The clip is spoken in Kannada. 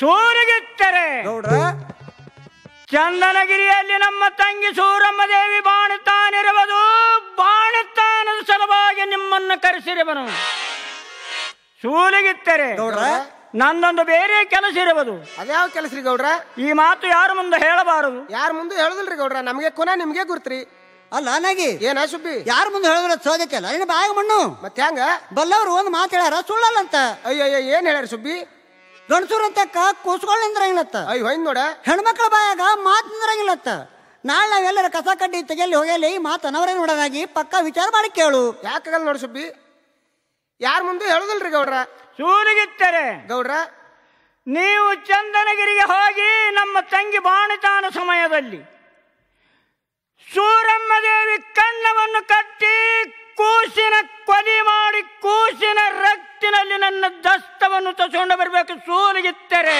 ಸೂರಿಗಿತ್ತರೆ ಗೌಡ್ರ ಚಂದನಗಿರಿಯಲ್ಲಿ ನಮ್ಮ ತಂಗಿ ಸೂರಮ್ಮ ದೇವಿ ಬಾಣುತ್ತಾನಿರುವುದು ಬಾಣುತ್ತಾನದ ಸಲುವಾಗಿ ನಿಮ್ಮನ್ನು ಕರೆಸಿರುವನು ಸೂಲಿಗಿತ್ತರೆ ಗೌಡ್ರ ನಂದೊಂದು ಬೇರೆ ಕೆಲಸ ಇರುವುದು ಅದ್ಯಾವ ಕೆಲಸ ರೀ ಗೌಡ್ರ ಈ ಮಾತು ಯಾರ ಮುಂದೆ ಹೇಳಬಾರದು ಯಾರ ಮುಂದೆ ಹೇಳುದಿಲ್ರಿ ಗೌಡ್ರ ನಮಗೆ ಕೊನ ನಿಮ್ಗೆ ಗುರ್ತ್ರಿ ಅಲ್ಲ ನಾಗಿ ಏನ ಸುಬ್ಬಿ ಯಾರ ಮುಂದೆ ಹೇಳಿದ್ರೆ ಸೋದಕ್ಕೆ ಅಲ್ಲ ನಿನ್ನ ಬಾಯಾಗ ಮಣ್ಣು ಮತ್ತೆ ಹೆಂಗ ಬಲ್ಲವ್ರು ಒಂದು ಮಾತು ಹೇಳ್ಯಾರ ಸುಳ್ಳಲ್ಲ ಅಂತ ಅಯ್ಯೋ ಅಯ್ಯೋ ಏನ್ ಹೇಳ್ಯಾರ ಸುಬ್ಬಿ ಗಂಡಸೂರ್ ಅಂತಕ್ಕ ಕೂಸ್ಕೊಳ್ಳ ನಿಂದ್ರಂಗಿಲ್ಲತ್ತ ಅಯ್ಯ ಹೊಯ್ನ್ ನೋಡ ಹೆಣ್ಮಕ್ಳ ಬಾಯಾಗ ಮಾತು ನಿಂದ್ರಂಗಿಲ್ಲತ್ತ ನಾಳೆ ನಾವೆಲ್ಲರ ಕಸ ಕಡ್ಡಿ ತೆಗೆಯಲ್ಲಿ ಹೋಗಲಿ ಈ ಮಾತು ಅನವರೇ ನೋಡೋದಾಗಿ ಪಕ್ಕ ವಿಚಾರ ಮಾಡಿ ಕೇಳು ಯಾಕಾಗಲ್ಲ ನೋಡಿ ಸುಬ್ಬಿ ಯಾರ ಮುಂದೆ ಹೇಳುದಿಲ್ರಿ ಗೌಡ್ರ ಸೂಲಿಗಿತ್ತರೆ ಗೌಡ್ರ ನೀವು ಚಂದನಗಿರಿಗೆ ಹೋಗಿ ನಮ್ಮ ತಂಗಿ ಬಾಣಿತಾನ ಸಮಯದಲ್ಲಿ ಸೂರಮ್ಮ ದೇವಿ ಕಣ್ಣವನ್ನು ಕಟ್ಟಿ ಕೂಸಿನ ಕೊಲಿ ಮಾಡಿ ಕೂಸಿನ ರಕ್ತಿನಲ್ಲಿ ನನ್ನ ದಸ್ತವನ್ನು ತಗೊಂಡು ಬರಬೇಕು ಸೂಲಿಗಿತ್ತರೆ